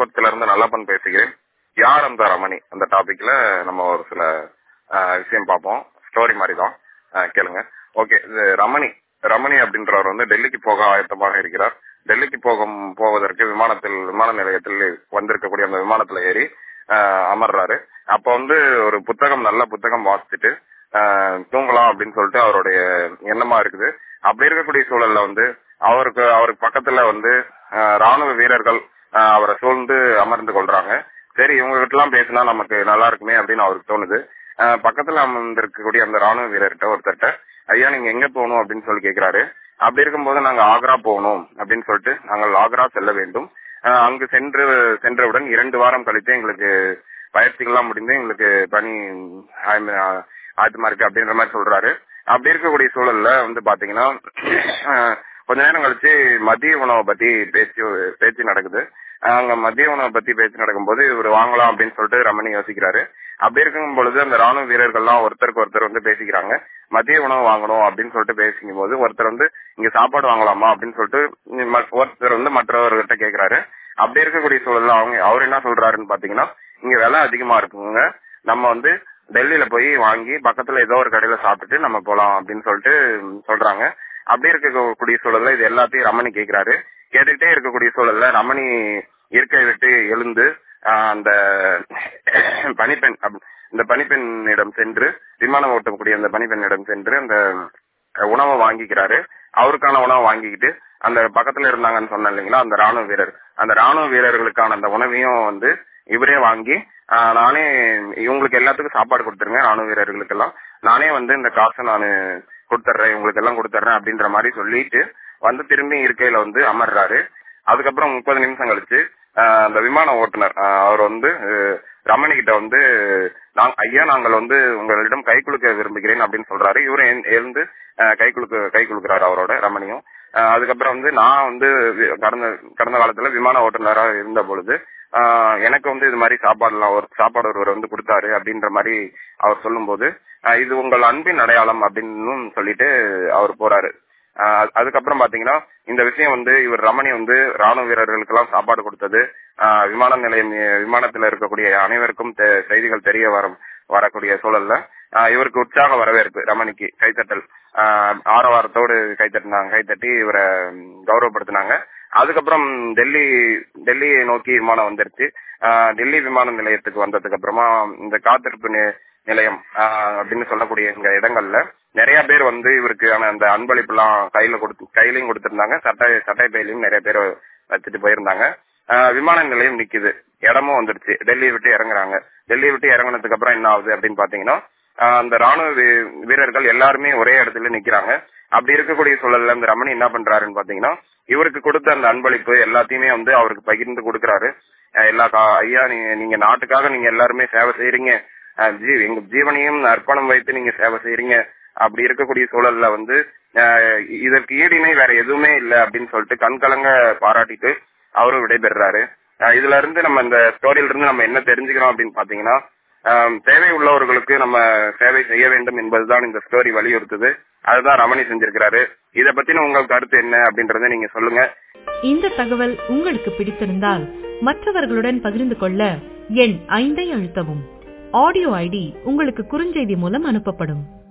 விழுப்புரத்துல இருந்து நல்லப்பன் பேசுகிறேன் யார் அந்த ரமணி அந்த டாபிக்ல நம்ம ஒரு சில ஆஹ், விஷயம் பார்ப்போம் ஸ்டோரி மாதிரி தான் ஆஹ், கேளுங்க ஓகே இது ரமணி ரமணி அப்படின்றவர் வந்து டெல்லிக்கு போக ஆயத்தமாக இருக்கிறார் டெல்லிக்கு போகும் போவதற்கு விமானத்தில் விமான நிலையத்தில் வந்திருக்கக்கூடிய அந்த விமானத்துல ஏறி ஆஹ், அமர்றாரு அப்ப வந்து ஒரு புத்தகம் நல்ல புத்தகம் வாசிச்சுட்டு ஆஹ், தூங்கலாம் அப்படின்னு சொல்லிட்டு அவருடைய எண்ணமா இருக்குது அப்படி இருக்கக்கூடிய சூழல்ல வந்து அவருக்கு அவருக்கு பக்கத்துல வந்து ஆஹ், ராணுவ வீரர்கள் ஆஹ், அவரை சூழ்ந்து அமர்ந்து கொள்றாங்க சரி இவங்க கிட்ட எல்லாம் பேசினா நமக்கு நல்லா இருக்குமே அப்படின்னு அவருக்கு தோணுது ஆஹ், பக்கத்துல அமர்ந்திருக்கக்கூடிய அந்த ராணுவ வீரர்கிட்ட ஒருத்தர்ட்ட ஐயா நீங்க எங்க போகணும் அப்படின்னு சொல்லி கேக்குறாரு அப்படி இருக்கும்போது நாங்க ஆக்ரா போகணும் அப்படின்னு சொல்லிட்டு நாங்கள் ஆக்ரா செல்ல வேண்டும் ஆஹ், அங்கு சென்று சென்றவுடன் இரண்டு வாரம் கழித்து எங்களுக்கு பயிற்சிகள்லாம் முடிந்து எங்களுக்கு பணி ஆயத்த- ஆயத்தமா இருக்கு அப்படின்ற மாதிரி சொல்றாரு அப்படி இருக்கக்கூடிய சூழல்ல வந்து பாத்தீங்கன்னா ஆஹ், கொஞ்ச நேரம் கழிச்சு மதிய உணவை பத்தி பேச்சு பேச்சு நடக்குது ஆஹ், அங்க மதிய உணவை பத்தி பேச்சு நடக்கும்போது இவர் வாங்கலாம் அப்படின்னு சொல்லிட்டு ரமணி யோசிக்கிறாரு அப்படி இருக்கும் பொழுது அந்த ராணுவ வீரர்கள்லாம் ஒருத்தருக்கு ஒருத்தர் வந்து பேசிக்கிறாங்க மதிய உணவு வாங்கணும் அப்படின்னு சொல்லிட்டு பேசிக்கும் போது ஒருத்தர் வந்து இங்க சாப்பாடு வாங்கலாமா அப்படின்னு சொல்லிட்டு ம- ஒருத்தர் வந்து மற்றவர்கிட்ட கேக்குறாரு அப்படி இருக்கக்கூடிய சூழல்ல அவங்க அவர் என்ன சொல்றாருன்னு பாத்தீங்கன்னா இங்க விலை அதிகமா இருக்குங்க நம்ம வந்து டெல்லியில போய் வாங்கி பக்கத்துல ஏதோ ஒரு கடையில சாப்பிட்டுட்டு நம்ம போலாம் அப்படின்னு சொல்லிட்டு சொல்றாங்க அப்படி இருக்கக்கூடிய சூழல்ல இது எல்லாத்தையும் ரமணி கேக்குறாரு கேட்டுக்கிட்டே இருக்கக்கூடிய சூழல்ல ரமணி இருக்கை விட்டு எழுந்து ஆஹ், அந்த பனிப்பெண் அப்- இந்த பனிப்பெண்ணிடம் சென்று விமானம் ஓட்டக்கூடிய அந்த பனிப்பெண்ணிடம் சென்று அந்த உணவை வாங்கிக்கிறாரு அவருக்கான உணவை வாங்கிக்கிட்டு அந்த பக்கத்துல இருந்தாங்கன்னு சொன்னேன் இல்லைங்களா அந்த ராணுவ வீரர் அந்த ராணுவ வீரர்களுக்கான அந்த உணவையும் வந்து இவரே வாங்கி ஆஹ், நானே இவங்களுக்கு எல்லாத்துக்கும் சாப்பாடு கொடுத்துருங்க ராணுவ வீரர்களுக்கு எல்லாம் நானே வந்து இந்த காசை நான் கொடுத்துட்றேன் இவங்களுக்கு எல்லாம் கொடுத்துட்றேன் அப்படின்ற மாதிரி சொல்லிட்டு வந்து திரும்பி இருக்கையில வந்து அமர்றாரு அதுக்கப்புறம் முப்பது நிமிஷம் கழிச்சு ஆஹ், அந்த விமான ஓட்டுநர் ஆஹ், அவர் வந்து அஹ், ரமணி கிட்ட வந்து நாங்க ஐயா நாங்கள் வந்து உங்களிடம் கை குலுக்க விரும்புகிறேன் அப்படின்னு சொல்றாரு இவரும் எழுந்து- எழுந்து ஆஹ், கை குலுக்க கை குலுக்குறாரு அவரோட ரமணியும் ஆஹ், அதுக்கப்புறம் வந்து நான் வந்து வி- கடந்த கடந்த காலத்துல விமான ஓட்டுநராக இருந்த பொழுது ஆஹ், எனக்கு வந்து இது மாதிரி சாப்பாடுலாம் ஒரு சாப்பாடு ஒருவர் வந்து கொடுத்தாரு அப்படின்ற மாதிரி அவர் சொல்லும்போது ஆஹ், இது உங்கள் அன்பின் அடையாளம் அப்படின்னு சொல்லிட்டு அவர் போறாரு ஆஹ் அதுக்கப்புறம் பாத்தீங்கன்னா இந்த விஷயம் வந்து இவர் ரமணி வந்து ராணுவ வீரர்களுக்கு எல்லாம் சாப்பாடு கொடுத்தது ஆஹ் விமான நிலையம் விமானத்துல இருக்கக்கூடிய அனைவருக்கும் தெ- செய்திகள் தெரிய வரும் வரக்கூடிய சூழல்ல ஆஹ் இவருக்கு உற்சாக வரவேற்பு ரமணிக்கு கைத்தட்டல் ஆஹ் ஆரவாரத்தோடு கைத்தட்டினாங்க கைத்தட்டி இவரை ம், கௌரவப்படுத்தினாங்க அதுக்கப்புறம் டெல்லி டெல்லியை நோக்கி விமானம் வந்துருச்சு ஆஹ் டெல்லி விமான நிலையத்துக்கு வந்ததுக்கு அப்புறமா இந்த காத்திருப்பு நி- நிலையம் ஆஹ் அப்படின்னு சொல்லக்கூடிய இந்த இடங்கள்ல நிறைய பேர் வந்து இவருக்கான அந்த அன்பளிப்பு எல்லாம் கையில கொடுத்து கையிலயும் கொடுத்திருந்தாங்க சட்டை சட்டை பையிலையும் நிறைய பேர் வச்சுட்டு போயிருந்தாங்க ஆஹ் விமான நிலையம் நிக்குது இடமும் வந்துருச்சு டெல்லியை விட்டு இறங்குறாங்க டெல்லியை விட்டு இறங்குனதுக்கு அப்புறம் என்ன ஆகுது அப்படின்னு பாத்தீங்கன்னா ஆஹ் அந்த ராணுவ வீ- வீரர்கள் எல்லாருமே ஒரே இடத்துல நிக்கிறாங்க அப்படி இருக்கக்கூடிய சூழல்ல இந்த ரமணி என்ன பண்றாருன்னு பாத்தீங்கன்னா இவருக்கு கொடுத்த அந்த அன்பளிப்பு எல்லாத்தையுமே வந்து அவருக்கு பகிர்ந்து கொடுக்கறாரு ஆஹ் எல்லா கா- ஐயா நீங்க நீங்க நாட்டுக்காக நீங்க எல்லாருமே சேவை செய்யறீங்க ஆஹ் ஜீ- எங்க ஜீவனையும் அர்ப்பணம் வைத்து நீங்க சேவை செய்யறீங்க அப்படி இருக்கக்கூடிய சூழல்ல வந்து ஆஹ் இதற்கு ஈடிணை வேற எதுவுமே இல்ல அப்படின்னு சொல்லிட்டு கண்கலங்க பாராட்டிட்டு அவரும் விடைபெறாரு ஆஹ் இதுல இருந்து நம்ம இந்த ஸ்டோரியில இருந்து நம்ம என்ன தெரிஞ்சுக்கிறோம் அப்படின்னு பாத்தீங்கன்னா ஆஹ் தேவை உள்ளவர்களுக்கு நம்ம சேவை செய்ய வேண்டும் என்பதுதான் இந்த ஸ்டோரி வலியுறுத்துது அதுதான் ரமணி செஞ்சிருக்கிறாரு இத பத்தின உங்கள் கருத்து என்ன அப்படின்றத நீங்க சொல்லுங்க இந்த தகவல் உங்களுக்கு பிடித்திருந்தால் மற்றவர்களுடன் பகிர்ந்து கொள்ள எண் ஐந்தை அழுத்தவும் ஆடியோ ஐடி உங்களுக்கு குறுஞ்செய்தி மூலம் அனுப்பப்படும்